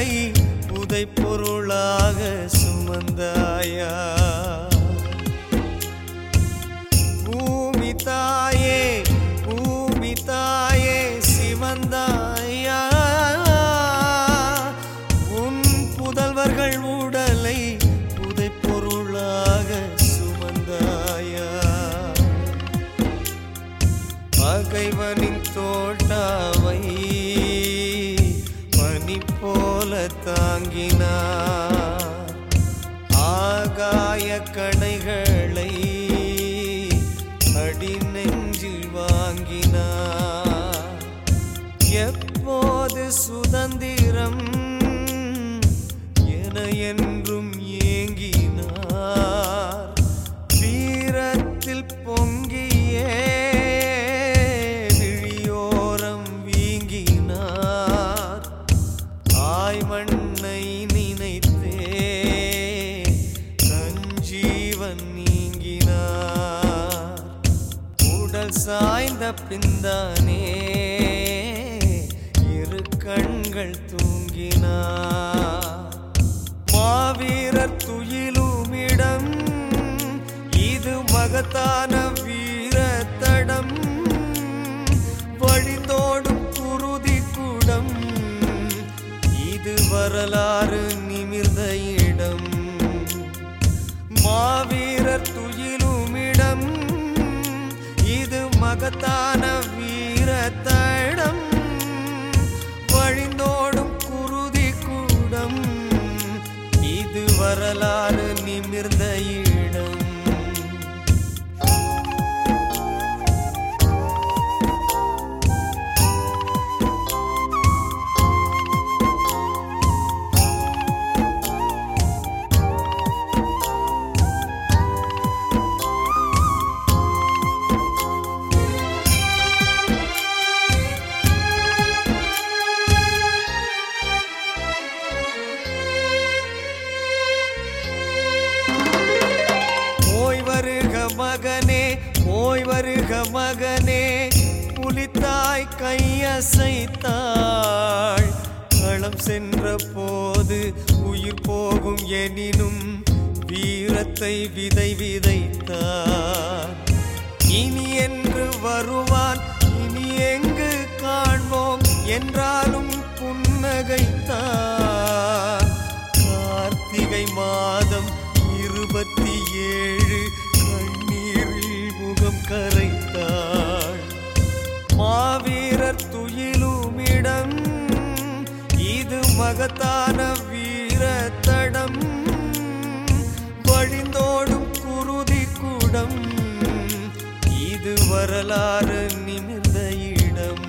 உடலை புதை பொருளாக சுமந்தாயா பூமி தாயே பூமி தாயே சிவந்தாயா உன் புதல்வர்கள் உடலை புதை பொருளாக சுமந்தாயா பகைவனின் தோட்டாவை பனி போல தாங்கினார் ஆகாய கணைகளை அடி நெஞ்சில் வாங்கினார் எப்போது சுதந்திரம் என என்றும் ஏங்கினார் வீரத்தில் பொங்கியே விழியோரம் வீங்கினார் தாய் மண்ணை நினைத்தே சஞ்சீவன் நீங்கினார் உடல் சாய்ந்த பின்தானே இரு கண்கள் தூங்கினார் மாவீரர் துயிலுமிடம் இது மகத்தான வீர தடம் வழிந்தோடும் குருதி குடம் இது வரலாறு நிமிர்ந்த இடம் மாவீரர் துயிலுமிடம் இது மகத்தான வீர தடம் வழிந்தோடும் குருதி கூடம் இது வரலாறு நிமிர்ந்த இடம் போய் வருக மகனே போய் வருக மகனே புலித்தாய் கையசைத்தாள் களம் சென்ற போது உயிர் போகும் எனினும் வீரத்தை விதை விதைத்தார் இனி என்று வருவான் இனி எங்கு காண்போம் என்றாலும் புன்னகைத்தார் கார்த்திகை மாதம் இருபத்தி ஏழு கண்ணீரில் முகம் கரைத்தாள் மாவீரர் துயிலுமிடம் இது மகத்தான வீர தடம் வழிந்தோடும் குருதி குடம் இது வரலாறு நிமிர்ந்த இடம்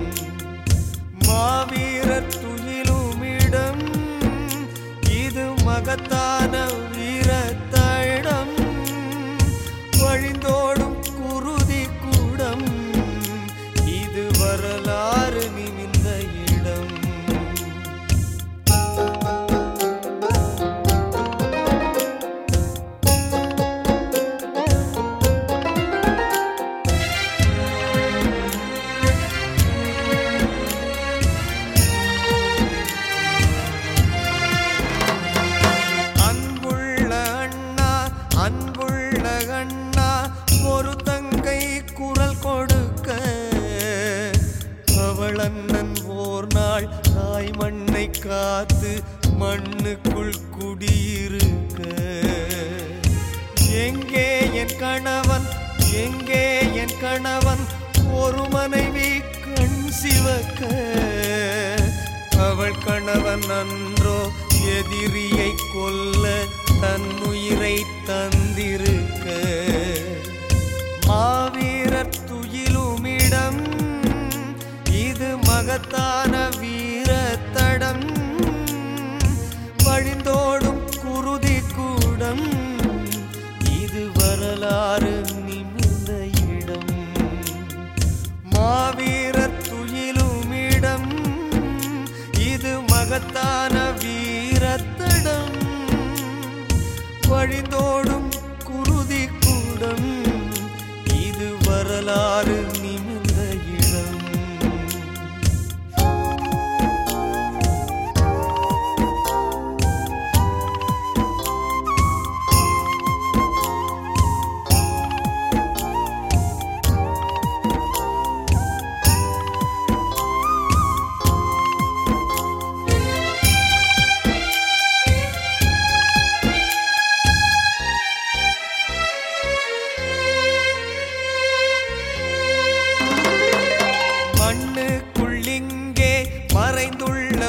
மாவீரர் துயிலுமிடம் இது மகத்தான வீர தடம் வழிந்தோடும் குருதி கூடம் இது வரலாறு நிமிர்ந்த இடம் அன்புள்ள அண்ணா அன்புள்ள அண்ணா ஒரு தங்கை குரல் கொடுக்க அவள் அண்ணன் ஓர் நாள் தாய் மண்ணை காத்து மண்ணுக்குள் குடியிருக்க எங்கே என் கணவன் எங்கே என் கணவன் ஒரு மனைவி கண் சிவக்க அவள் கணவன் அன்றோ எதிரியை கொல்ல தன்னுயிரை தந்திருக்க மாவீரர் துயிலுமிடம் இது மகத்தான வீர தடம் வழிந்தோடும் குருதி கூடம் இது வரலாறு நிமிர்ந்த இடம் மாவீரர் துயிலுமிடம் இது மகத்தான வீரத்தடம் வழிந்தோடும் குருதி கூடம் இது வரலாறு நிமிர்ந்த இடம்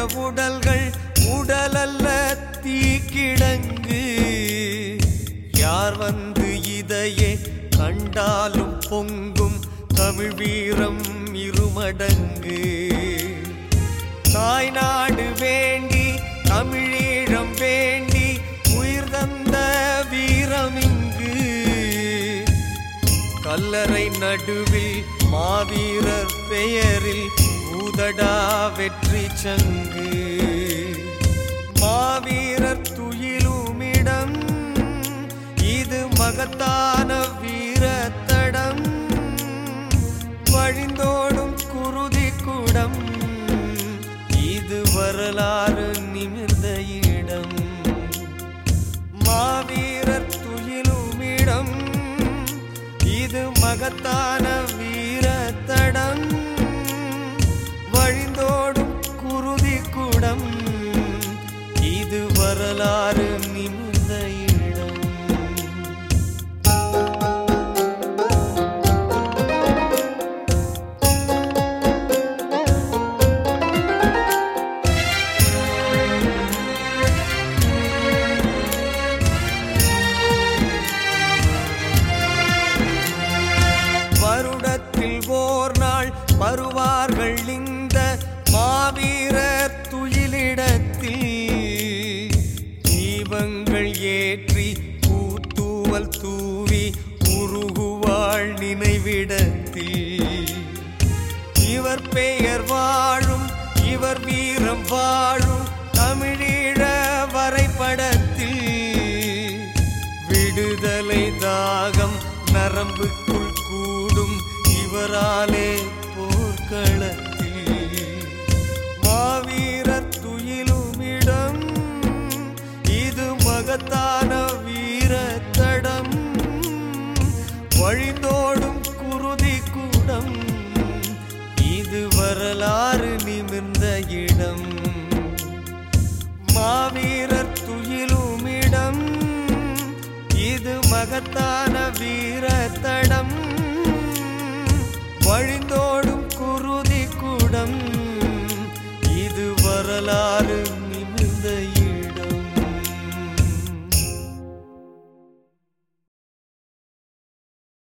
உடல்கள் உடலல்ல தீக்கிடங்கு யார் வந்து இதையே கண்டாலும் பொங்கும் தமிழ் வீரம் இருமடங்கு தாய்நாடு வேண்டி தமிழீழம் வேண்டி உயிர் தந்த வீரம் இங்கு கல்லறை நடுவில் மாவீரர் பெயரில் ஊதடா வெற்றி சங்கு மாவீரர் துயிலுமிடம் இது மகத்தான வீரத்தடம் வழிந்தோடும் குருதி குடம் இது வரலாறு நிமிர்ந்த இடம் மாவீரர் துயிலுமிடம் இது மகத்தான வீரத்தடம் வழிந்தோடும் குருதி குடம் இது வரலாறு நிமிர்ந்த இடம் வருடத்தில் ஓர் நாள் வருவார்கள் இந்த மாவீரர் துயிலிடத்தில் தீபங்கள் ஏற்றி பூத்தூவல் தூவி உருகுவாள் நினைவிடத்தில் இவர் பெயர் வாழும் இவர் வீரம் வாழும் தமிழீழ வரைபடத்தில் விடுதலை தாகம் நரம்புக்குள் கூடும் இவராலே போர்க்களத்தில் மாவீரர் துயிலுமிடம் இது மகத்தான வீரத்தடம் வழிந்தோடும் குருதி கூடம் இது வரலாறு நிமிர்ந்த இடம் மாவீரர் துயிலுமிடம் இது மகத்தான வீரத்தடம்